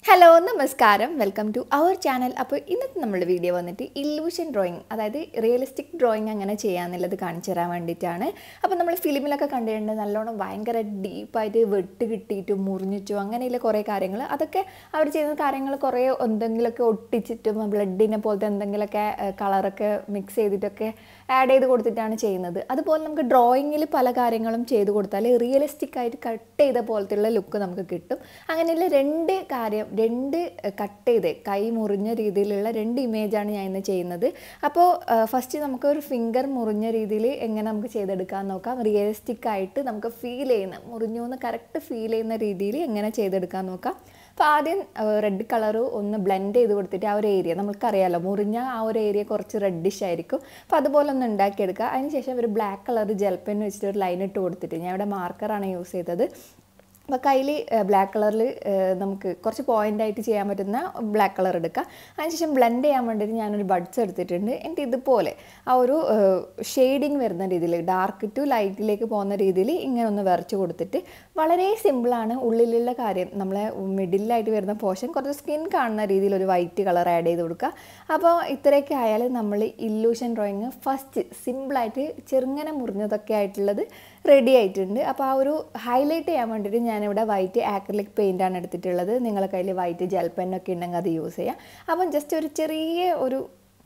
hello നമസ്കാരം welcome to our channel അപ്പോൾ ഇന്നത്തെ നമ്മുടെ വീഡിയോ വന്നിട്ട് ഇല്ലൂഷൻ ഡ്രോയിങ് അതായത് റിയലിസ്റ്റിക് ഡ്രോയിങ് അങ്ങനെ ചെയ്യാന്നുള്ളത് കാണിച്ചു തരാൻ വേണ്ടിയിട്ടാണ് അപ്പോൾ നമ്മൾ ഫിലിമിലൊക്കെ കണ്ടിട്ടുണ്ട് നല്ലോണം ഭയങ്കര ഡീപ്പായിട്ട് വെട്ട് കിട്ടിയിട്ട് മുറിഞ്ഞിട്ടു അങ്ങനെയുള്ള കുറേ കാര്യങ്ങൾ അതൊക്കെ അവർ ചെയ്യുന്ന കാര്യങ്ങൾ കുറേ എന്തെങ്കിലുമൊക്കെ ഒട്ടിച്ചിട്ടും ബ്ലഡിനെ പോലത്തെ എന്തെങ്കിലുമൊക്കെ കളറൊക്കെ മിക്സ് ചെയ്തിട്ടൊക്കെ ആഡ് ചെയ്ത് കൊടുത്തിട്ടാണ് ചെയ്യുന്നത് അതുപോലെ നമുക്ക് ഡ്രോയിങ്ങിൽ പല കാര്യങ്ങളും ചെയ്ത് കൊടുത്താൽ റിയലിസ്റ്റിക് ആയിട്ട് കട്ട് ചെയ്ത പോലത്തെയുള്ള ലുക്ക് നമുക്ക് കിട്ടും അങ്ങനെയുള്ള രണ്ട് കാര്യം രണ്ട് കട്ട് ചെയ്ത് കൈ മുറിഞ്ഞ രീതിയിലുള്ള രണ്ട് ഇമേജാണ് ഞാൻ ഇന്ന് ചെയ്യുന്നത് അപ്പോൾ ഫസ്റ്റ് നമുക്ക് ഒരു ഫിംഗർ മുറിഞ്ഞ രീതിയിൽ എങ്ങനെ നമുക്ക് ചെയ്തെടുക്കാൻ നോക്കാം റിയലിസ്റ്റിക് ആയിട്ട് നമുക്ക് ഫീൽ ചെയ്യുന്ന മുറിഞ്ഞു എന്ന് കറക്റ്റ് ഫീൽ ചെയ്യുന്ന രീതിയിൽ എങ്ങനെ ചെയ്തെടുക്കാൻ നോക്കാം അപ്പോൾ ആദ്യം റെഡ് കളർ ഒന്ന് ബ്ലെൻഡ് ചെയ്ത് കൊടുത്തിട്ട് ആ ഒരു ഏരിയ നമുക്കറിയാമല്ലോ മുറിഞ്ഞ ആ ഒരു ഏരിയ കുറച്ച് റെഡിഷ് ആയിരിക്കും അപ്പോൾ അതുപോലെ ഒന്ന് ഉണ്ടാക്കിയെടുക്കുക അതിനുശേഷം ഒരു ബ്ലാക്ക് കളർ ജെൽ പെൻ വെച്ചിട്ട് ഒരു ലൈൻ ഇട്ട് കൊടുത്തിട്ട് ഞാൻ ഇവിടെ മാർക്കറാണ് യൂസ് ചെയ്തത് അപ്പോൾ കയ്യിൽ ബ്ലാക്ക് കളറിൽ നമുക്ക് കുറച്ച് പോയിൻ്റ് ആയിട്ട് ചെയ്യാൻ പറ്റുന്ന ബ്ലാക്ക് കളർ എടുക്കുക അതിനുശേഷം ബ്ലെൻഡ് ചെയ്യാൻ വേണ്ടിയിട്ട് ഞാനൊരു ബഡ്സ് എടുത്തിട്ടുണ്ട് എന്നിട്ട് ഇതുപോലെ ആ ഒരു ഷെയ്ഡിങ് വരുന്ന രീതിയിൽ ഡാർക്ക് ടു ലൈറ്റിലേക്ക് പോകുന്ന രീതിയിൽ ഇങ്ങനെ ഒന്ന് വരച്ച് കൊടുത്തിട്ട് വളരെ സിമ്പിളാണ് ഉള്ളിലുള്ള കാര്യം നമ്മളെ മിഡിലായിട്ട് വരുന്ന പോർഷൻ കുറച്ച് സ്കിൻ കാണുന്ന രീതിയിൽ ഒരു വൈറ്റ് കളർ ആഡ് ചെയ്ത് കൊടുക്കുക അപ്പോൾ ഇത്രയൊക്കെ ആയാൽ നമ്മൾ ഇല്ലൂഷൻ ഡ്രോയിങ് ഫസ്റ്റ് സിമ്പിളായിട്ട് ചെറുങ്ങനെ മുറിഞ്ഞതൊക്കെ ആയിട്ടുള്ളത് റെഡി ആയിട്ടുണ്ട് അപ്പോൾ ആ ഒരു ഹൈലൈറ്റ് ചെയ്യാൻ വേണ്ടിയിട്ട് ഞാനിവിടെ വൈറ്റ് ആക്രിലിക് പെയിൻ്റ് ആണ് എടുത്തിട്ടുള്ളത് നിങ്ങളെ കയ്യിൽ വൈറ്റ് ജെൽ പെന്നൊക്കെ ഉണ്ടെങ്കിൽ അത് യൂസ് ചെയ്യാം അപ്പം ജസ്റ്റ് ഒരു ചെറിയ ഒരു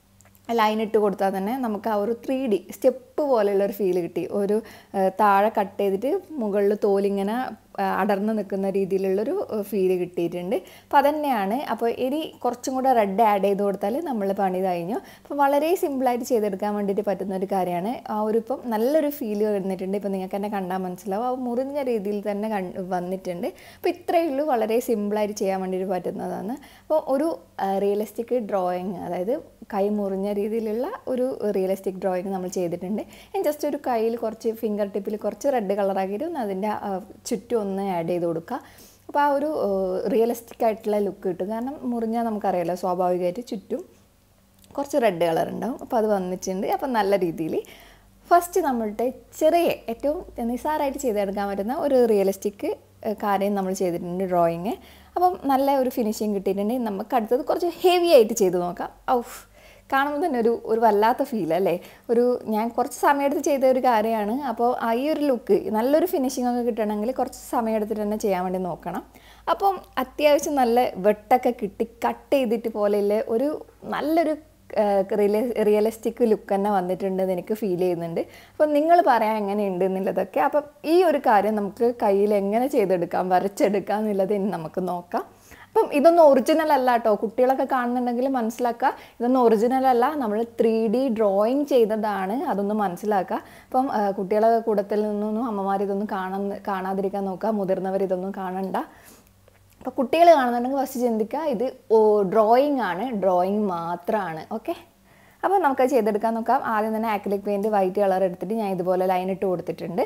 ലൈൻ ഇട്ട് കൊടുത്താൽ തന്നെ നമുക്ക് ആ ഒരു ത്രീ ഡി സ്റ്റെപ്പ് പോലെയുള്ള ഒരു ഫീൽ കിട്ടി ഒരു താഴെ കട്ട് ചെയ്തിട്ട് മുകളിൽ തോലിങ്ങനെ അടർന്ന് നിൽക്കുന്ന രീതിയിലുള്ളൊരു ഫീല് കിട്ടിയിട്ടുണ്ട് അപ്പോൾ അതന്നെയാണ് അപ്പോൾ ഇനി കുറച്ചും കൂടെ റെഡ് ആഡ് ചെയ്ത് കൊടുത്താൽ നമ്മൾ പണി കഴിഞ്ഞു അപ്പോൾ വളരെ സിമ്പിളായിട്ട് ചെയ്തെടുക്കാൻ വേണ്ടിയിട്ട് പറ്റുന്ന ഒരു കാര്യമാണ് ആ ഒരു ഇപ്പം നല്ലൊരു ഫീല് വന്നിട്ടുണ്ട് ഇപ്പോൾ നിങ്ങൾക്ക് തന്നെ കണ്ടാൽ മനസ്സിലാവും ആ മുറിഞ്ഞ രീതിയിൽ തന്നെ വന്നിട്ടുണ്ട് അപ്പോൾ ഇത്രയേ ഉള്ളൂ വളരെ സിമ്പിളായിട്ട് ചെയ്യാൻ വേണ്ടിയിട്ട് പറ്റുന്നതാണ് അപ്പോൾ ഒരു റിയലിസ്റ്റിക് ഡ്രോയിങ് അതായത് കൈ മുറിഞ്ഞ രീതിയിലുള്ള ഒരു റിയലിസ്റ്റിക് ഡ്രോയിങ് നമ്മൾ ചെയ്തിട്ടുണ്ട് ഞാൻ ജസ്റ്റ് ഒരു കയ്യിൽ കുറച്ച് ഫിംഗർ ടിപ്പിൽ കുറച്ച് റെഡ് കളറാക്കിയിട്ട് ഒന്ന് അതിൻ്റെ ചുറ്റും ഒന്ന് ആഡ് ചെയ്ത് കൊടുക്കുക അപ്പോൾ ആ ഒരു റിയലിസ്റ്റിക് ആയിട്ടുള്ള ലുക്ക് കിട്ടും കാരണം മുറിഞ്ഞാൽ നമുക്കറിയാലോ സ്വാഭാവികമായിട്ട് ചുറ്റും കുറച്ച് റെഡ് കളർ ഉണ്ടാവും അപ്പോൾ അത് വന്നിട്ടുണ്ട് അപ്പോൾ നല്ല രീതിയിൽ ഫസ്റ്റ് നമ്മളുടെ ചെറിയ ഏറ്റവും നിസ്സാരമായിട്ട് ചെയ്തെടുക്കാൻ പറ്റുന്ന ഒരു റിയലിസ്റ്റിക് കാര്യം നമ്മൾ ചെയ്തിട്ടുണ്ട് ഡ്രോയിങ് അപ്പം നല്ല ഒരു ഫിനിഷിങ് കിട്ടിയിട്ടുണ്ടെങ്കിൽ നമുക്ക് അടുത്തത് കുറച്ച് ഹെവി ആയിട്ട് ചെയ്ത് നോക്കാം ഔഫ് കാണുമ്പോൾ തന്നെ ഒരു ഒരു വല്ലാത്ത ഫീൽ അല്ലേ ഒരു ഞാൻ കുറച്ച് സമയമെടുത്ത് ചെയ്ത ഒരു കാര്യമാണ് അപ്പോൾ ഈ ഒരു ലുക്ക് നല്ലൊരു ഫിനിഷിംഗ് ഒക്കെ കിട്ടണമെങ്കിൽ കുറച്ച് സമയമെടുത്തിട്ട് തന്നെ ചെയ്യാൻ വേണ്ടി നോക്കണം അപ്പം അത്യാവശ്യം നല്ല വെട്ടൊക്കെ കിട്ടി കട്ട് ചെയ്തിട്ട് പോലെയുള്ള ഒരു നല്ലൊരു റിയലിസ്റ്റിക് ലുക്ക് തന്നെ വന്നിട്ടുണ്ടെന്ന് എനിക്ക് ഫീൽ ചെയ്യുന്നുണ്ട് അപ്പം നിങ്ങൾ പറയാൻ എങ്ങനെയുണ്ട് എന്നുള്ളതൊക്കെ അപ്പം ഈ ഒരു കാര്യം നമുക്ക് കയ്യിൽ എങ്ങനെ ചെയ്തെടുക്കാം വരച്ചെടുക്കാം എന്നുള്ളത് ഇനി നമുക്ക് നോക്കാം അപ്പം ഇതൊന്നും ഒറിജിനൽ അല്ല കേട്ടോ കുട്ടികളൊക്കെ കാണുന്നുണ്ടെങ്കിൽ മനസ്സിലാക്കുക ഇതൊന്നും ഒറിജിനൽ അല്ല നമ്മൾ ത്രീ ഡി ഡ്രോയിങ് ചെയ്തതാണ് അതൊന്ന് മനസ്സിലാക്കുക അപ്പം കുട്ടികളെ കൂടത്തിൽ നിന്നൊന്നും അമ്മമാർ ഇതൊന്നും കാണാൻ കാണാതിരിക്കാൻ നോക്കുക മുതിർന്നവർ ഇതൊന്നും കാണണ്ട അപ്പോൾ കുട്ടികൾ കാണുന്നുണ്ടെങ്കിൽ ഫസ്റ്റ് ചിന്തിക്കുക ഇത് ഡ്രോയിങ് ആണ് ഡ്രോയിങ് മാത്രമാണ് ഓക്കെ അപ്പോൾ നമുക്ക് ചെയ്തെടുക്കാൻ നോക്കാം ആദ്യം തന്നെ ആക്രിലിക് പെയിൻറ്റ് വൈറ്റ് കളർ എടുത്തിട്ട് ഞാൻ ഇതുപോലെ ലൈൻ ഇട്ട് കൊടുത്തിട്ടുണ്ട്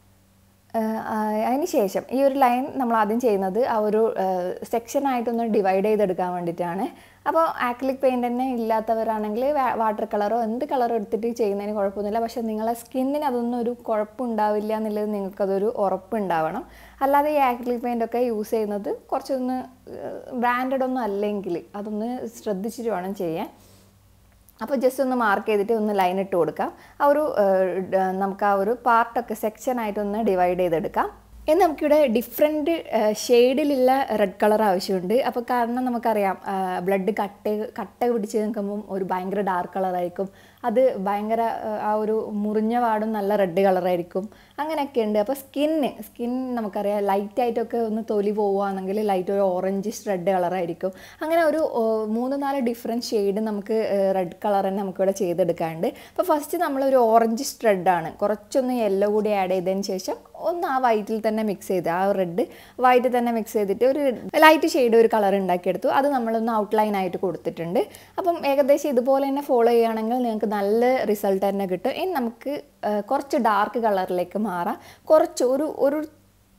അതിന് ശേഷം ഈ ഒരു ലൈൻ നമ്മൾ ആദ്യം ചെയ്യുന്നത് ആ ഒരു സെക്ഷനായിട്ടൊന്ന് ഡിവൈഡ് ചെയ്തെടുക്കാൻ വേണ്ടിയിട്ടാണ് അപ്പോൾ ആക്രിലിക് പെയിൻറ്റ് തന്നെ ഇല്ലാത്തവരാണെങ്കിൽ വാട്ടർ കളറോ എന്ത് കളറോ എടുത്തിട്ട് ചെയ്യുന്നതിന് കുഴപ്പമൊന്നുമില്ല പക്ഷേ നിങ്ങളെ സ്കിന്നിന് അതൊന്നും ഒരു കുഴപ്പമുണ്ടാവില്ല എന്നുള്ളത് നിങ്ങൾക്കതൊരു ഉറപ്പുണ്ടാവണം അല്ലാതെ ഈ ആക്രിലിക് പെയിൻ്റ് ഒക്കെ യൂസ് ചെയ്യുന്നത് കുറച്ചൊന്ന് ബ്രാൻഡഡ് ഒന്നും അല്ലെങ്കിൽ അതൊന്ന് ശ്രദ്ധിച്ചിട്ട് വേണം ചെയ്യാൻ അപ്പോൾ ജസ്റ്റ് ഒന്ന് മാർക്ക് ചെയ്തിട്ട് ഒന്ന് ലൈൻ ഇട്ട് കൊടുക്കാം ആ ഒരു നമുക്ക് ആ ഒരു പാർട്ടൊക്കെ സെക്ഷനായിട്ടൊന്ന് ഡിവൈഡ് ചെയ്തെടുക്കാം എന്ന് നമുക്കിവിടെ ഡിഫറെൻറ്റ് ഷെയ്ഡിലുള്ള റെഡ് കളർ ആവശ്യമുണ്ട് അപ്പോൾ കാരണം നമുക്കറിയാം ബ്ലഡ് കട്ട കട്ട പിടിച്ച് നിൽക്കുമ്പം ഒരു ഭയങ്കര ഡാർക്ക് കളറായിരിക്കും അത് ഭയങ്കര ആ ഒരു മുറിഞ്ഞ പാടും നല്ല റെഡ് കളറായിരിക്കും അങ്ങനെയൊക്കെ ഉണ്ട് അപ്പോൾ സ്കിന്ന് സ്കിൻ നമുക്കറിയാം ലൈറ്റായിട്ടൊക്കെ ഒന്ന് തൊലി പോവുകയാണെങ്കിൽ ലൈറ്റ് ഒരു ഓറഞ്ചിഷ് റെഡ് കളറായിരിക്കും അങ്ങനെ ഒരു മൂന്ന് നാല് ഡിഫറെൻറ്റ് ഷെയ്ഡ് നമുക്ക് റെഡ് കളർ തന്നെ നമുക്കിവിടെ ചെയ്തെടുക്കാനുണ്ട് അപ്പോൾ ഫസ്റ്റ് നമ്മളൊരു ഓറഞ്ചിഷ് റെഡാണ് കുറച്ചൊന്ന് യെല്ലോ കൂടി ആഡ് ചെയ്തതിന് ശേഷം ഒന്ന് ആ വൈറ്റിൽ തന്നെ മിക്സ് ചെയ്ത് ആ റെഡ് വൈറ്റ് തന്നെ മിക്സ് ചെയ്തിട്ട് ഒരു ലൈറ്റ് ഷെയ്ഡ് ഒരു കളർ ഉണ്ടാക്കിയെടുത്തു അത് നമ്മളൊന്ന് ഔട്ട്ലൈൻ ആയിട്ട് കൊടുത്തിട്ടുണ്ട് അപ്പം ഏകദേശം ഇതുപോലെ തന്നെ ഫോളോ ചെയ്യുകയാണെങ്കിൽ നിങ്ങൾക്ക് നല്ല റിസൾട്ട് തന്നെ കിട്ടും ഇനി നമുക്ക് കുറച്ച് ഡാർക്ക് കളറിലേക്ക് മാറാം കുറച്ച് ഒരു ഒരു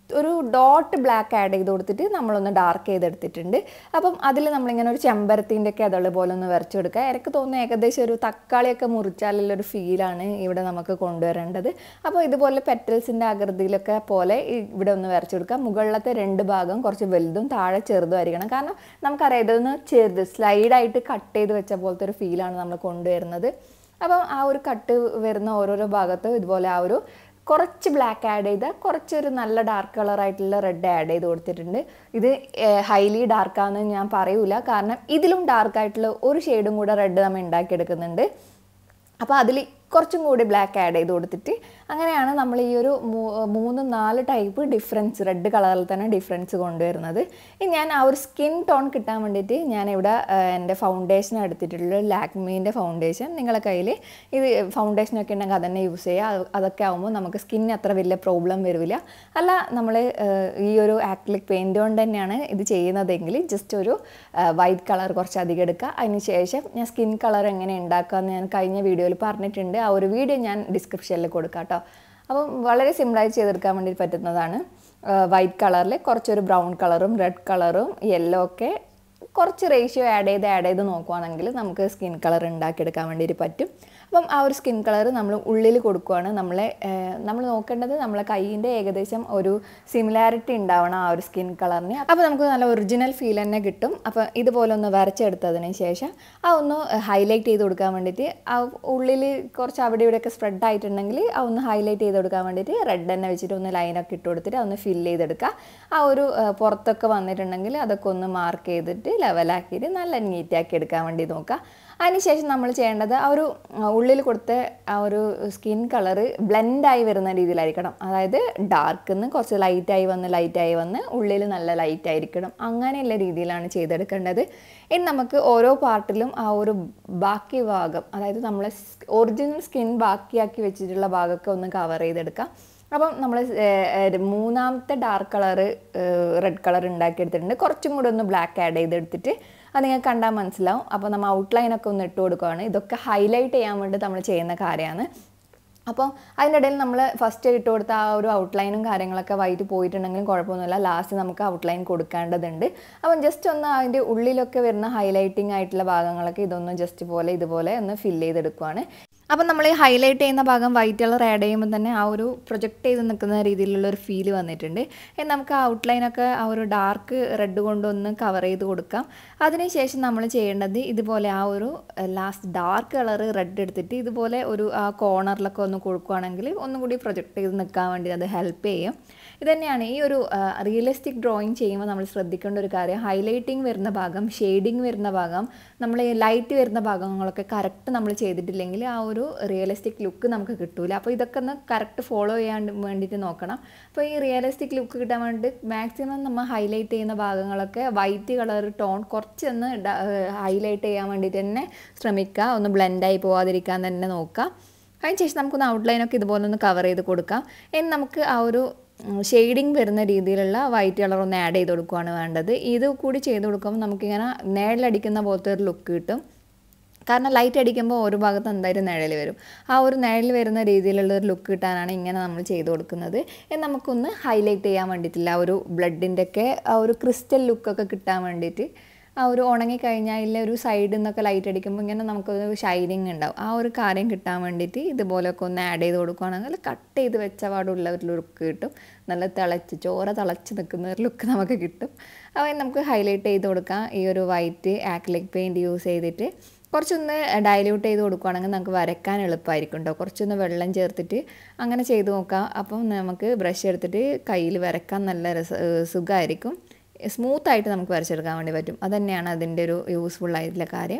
ഒരു ഡോട്ട് ബ്ലാക്ക് ആഡ് ചെയ്ത് കൊടുത്തിട്ട് നമ്മളൊന്ന് ഡാർക്ക് ചെയ്തെടുത്തിട്ടുണ്ട് അപ്പം അതിൽ നമ്മളിങ്ങനെ ഒരു ചെമ്പരത്തിൻ്റെ ഒക്കെ അതള് പോലെ ഒന്ന് വരച്ചു കൊടുക്കുക എനിക്ക് തോന്നുന്നു ഏകദേശം ഒരു തക്കാളിയൊക്കെ മുറിച്ചാലുള്ള ഒരു ഫീലാണ് ഇവിടെ നമുക്ക് കൊണ്ടുവരേണ്ടത് അപ്പോൾ ഇതുപോലെ പെറ്റൽസിൻ്റെ ആകൃതിയിലൊക്കെ പോലെ ഈ ഇവിടെ ഒന്ന് വരച്ചു കൊടുക്കുക മുകളിലത്തെ രണ്ട് ഭാഗം കുറച്ച് വലുതും താഴെ ചെറുതും ആയിരിക്കണം കാരണം നമുക്കറിയാം ഇതൊന്ന് ചെറുത് സ്ലൈഡായിട്ട് കട്ട് ചെയ്ത് വെച്ച പോലത്തെ ഒരു ഫീലാണ് നമ്മൾ കൊണ്ടുവരുന്നത് അപ്പം ആ ഒരു കട്ട് വരുന്ന ഓരോരോ ഭാഗത്തും ഇതുപോലെ ആ ഒരു കുറച്ച് ബ്ലാക്ക് ആഡ് ചെയ്ത് കുറച്ചൊരു നല്ല ഡാർക്ക് കളറായിട്ടുള്ള റെഡ് ആഡ് ചെയ്ത് കൊടുത്തിട്ടുണ്ട് ഇത് ഹൈലി ഡാർക്കാന്ന് ഞാൻ പറയൂല കാരണം ഇതിലും ഡാർക്കായിട്ടുള്ള ഒരു ഷെയ്ഡും കൂടെ റെഡ് നമ്മൾ ഉണ്ടാക്കിയെടുക്കുന്നുണ്ട് അപ്പോൾ അതിൽ കുറച്ചും കൂടി ബ്ലാക്ക് ആഡ് ചെയ്ത് കൊടുത്തിട്ട് അങ്ങനെയാണ് നമ്മൾ ഈ ഒരു മൂ- മൂന്ന് നാല് ടൈപ്പ് ഡിഫറൻസ് റെഡ് കളറിൽ തന്നെ ഡിഫറൻസ് കൊണ്ടുവരുന്നത് ഇനി ഞാൻ ആ ഒരു സ്കിൻ ടോൺ കിട്ടാൻ വേണ്ടിയിട്ട് ഞാനിവിടെ ആ, എൻ്റെ ഫൗണ്ടേഷൻ എടുത്തിട്ടുള്ള ലാക്മീൻ്റെ ഫൗണ്ടേഷൻ നിങ്ങളെ കയ്യിൽ ഇത് ഫൗണ്ടേഷനൊക്കെ ഉണ്ടെങ്കിൽ അതന്നെ യൂസ് ചെയ്യുക അത് അതൊക്കെ ആകുമ്പോൾ നമുക്ക് സ്കിന്നിന് അത്ര വലിയ പ്രോബ്ലം വരില്ല അല്ല നമ്മൾ ഈ ഒരു ആക്രിലിക് പെയിൻറ് കൊണ്ട് തന്നെയാണ് ഇത് ചെയ്യുന്നതെങ്കിൽ ജസ്റ്റ് ഒരു വൈറ്റ് കളർ കുറച്ച് അധികം എടുക്കുക അതിന് ശേഷം ഞാൻ സ്കിൻ കളർ എങ്ങനെ ഉണ്ടാക്കാമെന്ന് ഞാൻ കഴിഞ്ഞ വീഡിയോയിൽ പറഞ്ഞിട്ടുണ്ട് ആ ഒരു വീഡിയോ ഞാൻ ഡിസ്ക്രിപ്ഷനിൽ കൊടുക്കാം കേട്ടോ അപ്പം വളരെ സിമ്പിളായി ചെയ്തെടുക്കാൻ വേണ്ടി പറ്റുന്നതാണ് വൈറ്റ് കളറിൽ കുറച്ചൊരു ബ്രൗൺ കളറും റെഡ് കളറും യെല്ലോ ഒക്കെ കുറച്ച് റേഷ്യോ ആഡ് ചെയ്ത് ആഡ് ചെയ്ത് നോക്കുവാണെങ്കിൽ നമുക്ക് സ്കിൻ കളർ ഉണ്ടാക്കിയെടുക്കാൻ വേണ്ടിയിട്ട് പറ്റും അപ്പം ആ ഒരു സ്കിൻ കളർ നമ്മൾ ഉള്ളിൽ കൊടുക്കുവാണ് നമ്മളെ നമ്മൾ നോക്കേണ്ടത് നമ്മളെ കൈയിൻ്റെ ഏകദേശം ഒരു സിമിലാരിറ്റി ഉണ്ടാവണം ആ ഒരു സ്കിൻ കളറിന് അപ്പോൾ നമുക്ക് നല്ല ഒറിജിനൽ ഫീൽ തന്നെ കിട്ടും അപ്പോൾ ഇതുപോലെ ഒന്ന് വരച്ചെടുത്തതിന് ശേഷം ആ ഒന്ന് ഹൈലൈറ്റ് ചെയ്ത് കൊടുക്കാൻ വേണ്ടിയിട്ട് ആ ഉള്ളിൽ കുറച്ച് അവിടെ ഇവിടെയൊക്കെ സ്പ്രെഡ് ആയിട്ടുണ്ടെങ്കിൽ ആ ഒന്ന് ഹൈലൈറ്റ് ചെയ്ത് കൊടുക്കാൻ വേണ്ടിയിട്ട് റെഡ് തന്നെ വെച്ചിട്ട് ഒന്ന് ലൈനൊക്കെ ഇട്ട് കൊടുത്തിട്ട് അതൊന്ന് ഫില്ല് ചെയ്തെടുക്കുക ആ ഒരു ആ, പുറത്തൊക്കെ വന്നിട്ടുണ്ടെങ്കിൽ അതൊക്കെ ഒന്ന് മാർക്ക് ചെയ്തിട്ട് ലെവലാക്കിയിട്ട് നല്ല നീറ്റാക്കി എടുക്കാൻ വേണ്ടി നോക്കുക അതിനുശേഷം നമ്മൾ ചെയ്യേണ്ടത് ആ ഒരു ആ, ഉള്ളിൽ കൊടുത്ത ആ ഒരു സ്കിൻ കളറ് ബ്ലെൻഡായി വരുന്ന രീതിയിലായിരിക്കണം അതായത് ഡാർക്ക് നിന്ന് കുറച്ച് ലൈറ്റായി വന്ന് ലൈറ്റായി വന്ന് ഉള്ളിൽ നല്ല ലൈറ്റ് ആയിരിക്കണം അങ്ങനെയുള്ള രീതിയിലാണ് ചെയ്തെടുക്കേണ്ടത് ഇനി നമുക്ക് ഓരോ പാർട്ടിലും ആ ഒരു ബാക്കി ഭാഗം അതായത് നമ്മളെ ഒറിജിനൽ സ്കിൻ ബാക്കിയാക്കി വെച്ചിട്ടുള്ള ഭാഗമൊക്കെ ഒന്ന് കവർ ചെയ്തെടുക്കാം അപ്പം നമ്മൾ മൂന്നാമത്തെ ഡാർക്ക് കളറ് റെഡ് കളർ ഉണ്ടാക്കിയെടുത്തിട്ടുണ്ട് കുറച്ചും കൂടെ ഒന്ന് ബ്ലാക്ക് ആഡ് ചെയ്തെടുത്തിട്ട് അത് നിങ്ങൾക്ക് കണ്ടാൽ മനസ്സിലാവും അപ്പോൾ നമ്മൾ ഔട്ട്ലൈനൊക്കെ ഒന്ന് ഇട്ട് കൊടുക്കുകയാണ് ഇതൊക്കെ ഹൈലൈറ്റ് ചെയ്യാൻ വേണ്ടി നമ്മൾ ചെയ്യുന്ന കാര്യമാണ് അപ്പോൾ അതിനിടയിൽ നമ്മൾ ഫസ്റ്റ് ഇട്ട് കൊടുത്ത ആ ഒരു ഔട്ട്ലൈനും കാര്യങ്ങളൊക്കെ വൈറ്റ് പോയിട്ടുണ്ടെങ്കിലും കുഴപ്പമൊന്നുമില്ല ലാസ്റ്റ് നമുക്ക് ഔട്ട്ലൈൻ കൊടുക്കേണ്ടതുണ്ട് അപ്പം ജസ്റ്റ് ഒന്ന് അതിൻ്റെ ഉള്ളിലൊക്കെ വരുന്ന ഹൈലൈറ്റിംഗ് ആയിട്ടുള്ള ഭാഗങ്ങളൊക്കെ ഇതൊന്ന് ജസ്റ്റ് പോലെ ഇതുപോലെ ഒന്ന് ഫില്ല് ചെയ്തെടുക്കുവാണ് അപ്പം നമ്മൾ ഈ ഹൈലൈറ്റ് ചെയ്യുന്ന ഭാഗം വൈറ്റ് കളർ ആഡ് ചെയ്യുമ്പോൾ തന്നെ ആ ഒരു പ്രൊജക്റ്റ് ചെയ്ത് നിൽക്കുന്ന രീതിയിലുള്ള ഒരു ഫീൽ വന്നിട്ടുണ്ട് ഇനി നമുക്ക് ആ ഔട്ട്ലൈനൊക്കെ ആ ഒരു ഡാർക്ക് റെഡ് കൊണ്ടൊന്ന് കവർ ചെയ്ത് കൊടുക്കാം അതിനുശേഷം നമ്മൾ ചെയ്യേണ്ടത് ഇതുപോലെ ആ ഒരു ലാസ്റ്റ് ഡാർക്ക് കളർ റെഡ് എടുത്തിട്ട് ഇതുപോലെ ഒരു ആ കോർണറിലൊക്കെ ഒന്ന് കൊടുക്കുകയാണെങ്കിൽ ഒന്നും കൂടി പ്രൊജക്റ്റ് ചെയ്ത് നിൽക്കാൻ വേണ്ടി അത് ഹെൽപ്പ് ചെയ്യും ഇതുതന്നെയാണ് ഈ ഒരു റിയലിസ്റ്റിക് ഡ്രോയിങ് ചെയ്യുമ്പോൾ നമ്മൾ ശ്രദ്ധിക്കേണ്ട ഒരു കാര്യം ഹൈലൈറ്റിംഗ് വരുന്ന ഭാഗം ഷെയ്ഡിങ് വരുന്ന ഭാഗം നമ്മൾ ലൈറ്റ് വരുന്ന ഭാഗങ്ങളൊക്കെ കറക്റ്റ് നമ്മൾ ചെയ്തിട്ടില്ലെങ്കിൽ ആ ഒരു റിയലിസ്റ്റിക് ലുക്ക് നമുക്ക് കിട്ടൂല അപ്പോൾ ഇതൊക്കെ ഒന്ന് കറക്റ്റ് ഫോളോ ചെയ്യാൻ വേണ്ടിയിട്ട് നോക്കണം അപ്പോൾ ഈ റിയലിസ്റ്റിക് ലുക്ക് കിട്ടാൻ വേണ്ടി മാക്സിമം നമ്മൾ ഹൈലൈറ്റ് ചെയ്യുന്ന ഭാഗങ്ങളൊക്കെ വൈറ്റ് കളർ ടോൺ കുറച്ചൊന്ന് ഹൈലൈറ്റ് ചെയ്യാൻ വേണ്ടിയിട്ട് തന്നെ ശ്രമിക്കുക ഒന്ന് ബ്ലെൻഡായി പോവാതിരിക്കാൻ തന്നെ നോക്കുക അതിനുശേഷം നമുക്കൊന്ന് ഔട്ട്ലൈനൊക്കെ ഇതുപോലെ ഒന്ന് കവർ ചെയ്ത് കൊടുക്കാം ഇനി നമുക്ക് ആ ഒരു ഷെയ്ഡിങ് വരുന്ന രീതിയിലുള്ള വൈറ്റ് കളർ ഒന്ന് ആഡ് ചെയ്ത് കൊടുക്കുകയാണ് വേണ്ടത് ഇത് കൂടി ചെയ്ത് കൊടുക്കുമ്പോൾ നമുക്കിങ്ങനെ നിഴലടിക്കുന്ന പോലത്തെ ഒരു ലുക്ക് കിട്ടും കാരണം ലൈറ്റ് അടിക്കുമ്പോൾ ഒരു ഭാഗത്ത് എന്തായാലും നിഴൽ വരും ആ ഒരു നിഴൽ വരുന്ന രീതിയിലുള്ള ഒരു ലുക്ക് കിട്ടാനാണ് ഇങ്ങനെ നമ്മൾ ചെയ്ത് കൊടുക്കുന്നത് ഇനി നമുക്കൊന്ന് ഹൈലൈറ്റ് ചെയ്യാൻ വേണ്ടിയിട്ടില്ല ആ ഒരു ബ്ലഡിൻ്റെ ഒക്കെ ആ ഒരു ക്രിസ്റ്റൽ ലുക്കൊക്കെ കിട്ടാൻ വേണ്ടിയിട്ട് ആ ഒരു ഉണങ്ങി കഴിഞ്ഞാൽ ഇല്ല ഒരു സൈഡിൽ നിന്നൊക്കെ ലൈറ്റ് അടിക്കുമ്പോൾ ഇങ്ങനെ നമുക്കൊരു ഷൈനിങ് ഉണ്ടാവും ആ ഒരു കാര്യം കിട്ടാൻ വേണ്ടിയിട്ട് ഇതുപോലെയൊക്കെ ഒന്ന് ആഡ് ചെയ്ത് കൊടുക്കുകയാണെങ്കിൽ കട്ട് ചെയ്ത് വെച്ച പാടുള്ള ഒരു ലുക്ക് കിട്ടും നല്ല തിളച്ച് ചോര തിളച്ച് നിൽക്കുന്ന ഒരു ലുക്ക് നമുക്ക് കിട്ടും അപ്പോൾ നമുക്ക് ഹൈലൈറ്റ് ചെയ്ത് കൊടുക്കാം ഈ ഒരു വൈറ്റ് ആക്രിലിക് പെയിൻറ്റ് യൂസ് ചെയ്തിട്ട് കുറച്ചൊന്ന് ഡൈല്യൂട്ട് ചെയ്ത് കൊടുക്കുകയാണെങ്കിൽ നമുക്ക് വരയ്ക്കാൻ എളുപ്പമായിരിക്കും കേട്ടോ കുറച്ചൊന്ന് വെള്ളം ചേർത്തിട്ട് അങ്ങനെ ചെയ്ത് നോക്കാം അപ്പം നമുക്ക് ബ്രഷ് എടുത്തിട്ട് കയ്യിൽ വരയ്ക്കാൻ നല്ല രസ സുഖമായിരിക്കും സ്മൂത്തായിട്ട് നമുക്ക് വരച്ചെടുക്കാൻ വേണ്ടി പറ്റും അതുതന്നെയാണ് അതിൻ്റെ ഒരു യൂസ്ഫുൾ ആയിട്ടുള്ള കാര്യം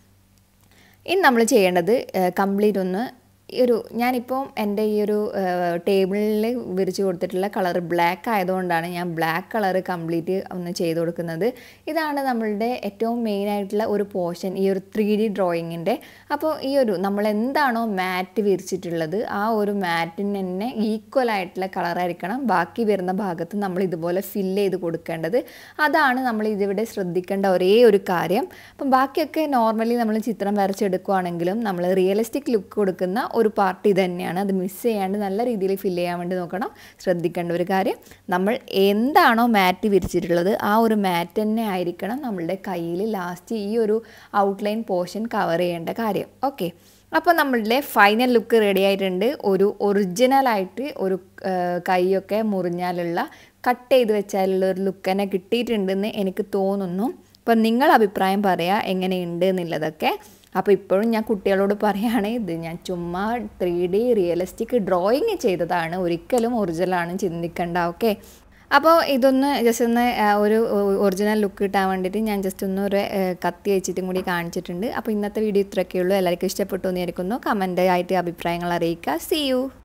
ഇനി നമ്മൾ ചെയ്യേണ്ടത് കംപ്ലീറ്റ് ഒന്ന് ഈ ഒരു ഞാനിപ്പോൾ എൻ്റെ ഈ ഒരു ടേബിളിൽ വിരിച്ച് കൊടുത്തിട്ടുള്ള കളർ ബ്ലാക്ക് ആയതുകൊണ്ടാണ് ഞാൻ ബ്ലാക്ക് കളർ കംപ്ലീറ്റ് ഒന്ന് ചെയ്ത് കൊടുക്കുന്നത് ഇതാണ് നമ്മളുടെ ഏറ്റവും മെയിൻ ആയിട്ടുള്ള ഒരു പോർഷൻ ഈ ഒരു ത്രീ ഡി ഡ്രോയിങ്ങിൻ്റെ അപ്പോൾ ഈ ഒരു നമ്മൾ എന്താണോ മാറ്റ് വിരിച്ചിട്ടുള്ളത് ആ ഒരു മാറ്റിന് തന്നെ ഈക്വൽ ആയിട്ടുള്ള കളറായിരിക്കണം ബാക്കി വരുന്ന ഭാഗത്ത് നമ്മൾ ഇതുപോലെ ഫില്ല് ചെയ്ത് കൊടുക്കേണ്ടത് അതാണ് നമ്മൾ ഇതിവിടെ ശ്രദ്ധിക്കേണ്ട ഒരേ ഒരു കാര്യം അപ്പം ബാക്കിയൊക്കെ നോർമലി നമ്മൾ ചിത്രം വരച്ചെടുക്കുകയാണെങ്കിലും നമ്മൾ റിയലിസ്റ്റിക് ലുക്ക് കൊടുക്കുന്ന ഒരു പാർട്ട് ഇത് തന്നെയാണ് അത് മിസ് ചെയ്യാണ്ട് നല്ല രീതിയിൽ ഫില്ല് ചെയ്യാൻ വേണ്ടി നോക്കണം ശ്രദ്ധിക്കേണ്ട ഒരു കാര്യം നമ്മൾ എന്താണോ മാറ്റ് വിരിച്ചിട്ടുള്ളത് ആ ഒരു മാറ്റ് തന്നെ ആയിരിക്കണം നമ്മളുടെ കയ്യിൽ ലാസ്റ്റ് ഈ ഒരു ഔട്ട്ലൈൻ പോർഷൻ കവർ ചെയ്യേണ്ട കാര്യം ഓക്കെ അപ്പോൾ നമ്മളുടെ ഫൈനൽ ലുക്ക് റെഡി ആയിട്ടുണ്ട് ഒരു ഒറിജിനലായിട്ട് ഒരു ആ, കൈയൊക്കെ മുറിഞ്ഞാലുള്ള കട്ട് ചെയ്ത് വെച്ചാലുള്ള ഒരു ലുക്ക് തന്നെ കിട്ടിയിട്ടുണ്ടെന്ന് എനിക്ക് തോന്നുന്നു അപ്പം നിങ്ങൾ അഭിപ്രായം പറയുക എങ്ങനെയുണ്ട് എന്നുള്ളതൊക്കെ അപ്പോൾ ഇപ്പോഴും ഞാൻ കുട്ടികളോട് പറയുകയാണ് ഇത് ഞാൻ ചുമ്മാ ത്രീ ഡി റിയലിസ്റ്റിക് ഡ്രോയിങ് ചെയ്തതാണ് ഒരിക്കലും ഒറിജിനലാണ് ചിന്തിക്കേണ്ട ഓക്കെ അപ്പോൾ ഇതൊന്ന് ജസ്റ്റ് ഒന്ന് ആ, ഒരു ഒറിജിനൽ ലുക്ക് കിട്ടാൻ വേണ്ടിയിട്ട് ഞാൻ ജസ്റ്റ് ഒന്ന് ഒരു ആ, കത്തി വെച്ചിട്ടും കൂടി കാണിച്ചിട്ടുണ്ട് അപ്പോൾ ഇന്നത്തെ വീഡിയോ ഇത്രയൊക്കെ ഉള്ളൂ എല്ലാവർക്കും ഇഷ്ടപ്പെട്ടു എന്ന് വിചാരിക്കുന്നു കമൻ്റ് ആയിട്ട് അഭിപ്രായങ്ങൾ അറിയിക്കുക സി യു